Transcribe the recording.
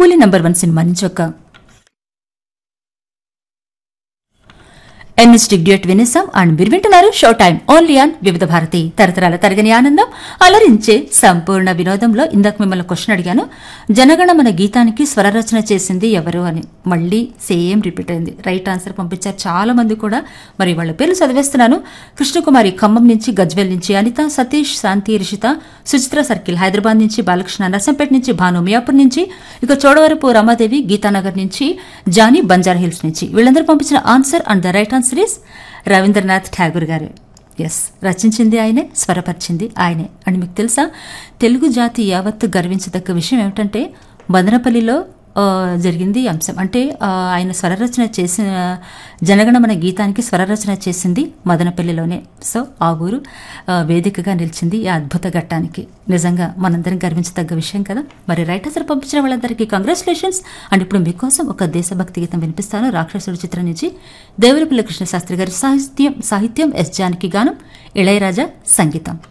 కూలీ number one cinema నుంచి ఒక ఎన్ఎస్టీ డ్యూట్ వినేసాం అండ్ మీరు వింటున్నారు షో టైం ఓన్లీ ఆన్ వివిధ భారతి తరతరాల తరగని ఆనందం అలరించే సంపూర్ణ వినోదంలో ఇందాక మిమ్మల్ని క్వశ్చన్ అడిగాను జనగణమన గీతానికి స్వరరచన చేసింది ఎవరు అని మళ్ళీ సేమ్ రిపీట్ అయింది రైట్ ఆన్సర్ పంపించారు చాలా మంది కూడా మరి వాళ్ళ పేర్లు చదివేస్తున్నాను కృష్ణకుమారి ఖమ్మం నుంచి గజ్వెల్ నుంచి అనిత సతీష్ శాంతి రిషిత సుచిత్ర సర్కిల్ హైదరాబాద్ నుంచి బాలకృష్ణ నర్సంపేట నుంచి భాను మియాపూర్ నుంచి ఇక చోడవరపు రమాదేవి గీతానగర్ నుంచి జానీ బంజారా హిల్స్ నుంచి వీళ్ళందరూ పంపించిన answer and the right answer is Rabindranath Tagore గారు ఎస్ రచించింది ఆయనే స్వరపరిచింది ఆయనే అని మీకు తెలుసా తెలుగు జాతి యావత్తు గర్వించదగ్గ విషయం ఏమిటంటే మదనపల్లిలో ఆ, జరిగింది ఈ అంశం అంటే ఆ, ఆయన స్వరరచన చేసిన జనగణమన గీతానికి స్వరరచన చేసింది మదనపల్లిలోనే సో ఆ ఊరు ఆ, వేదికగా నిలిచింది ఈ అద్భుత ఘట్టానికి నిజంగా మనందరం గర్వించదగ్గ విషయం కదా మరి రైటర్స్ పంపించిన వాళ్ళందరికీ కంగ్రాచులేషన్స్ అండ్ ఇప్పుడు మీకోసం ఒక దేశభక్తి గీతం వినిపిస్తాను రాక్షసుడు చిత్రం నుంచి దేవరపల్లి కృష్ణ శాస్త్రి గారి సాహిత్యం సాహిత్యం ఎస్ జానకి గానం ఇళయరాజా సంగీతం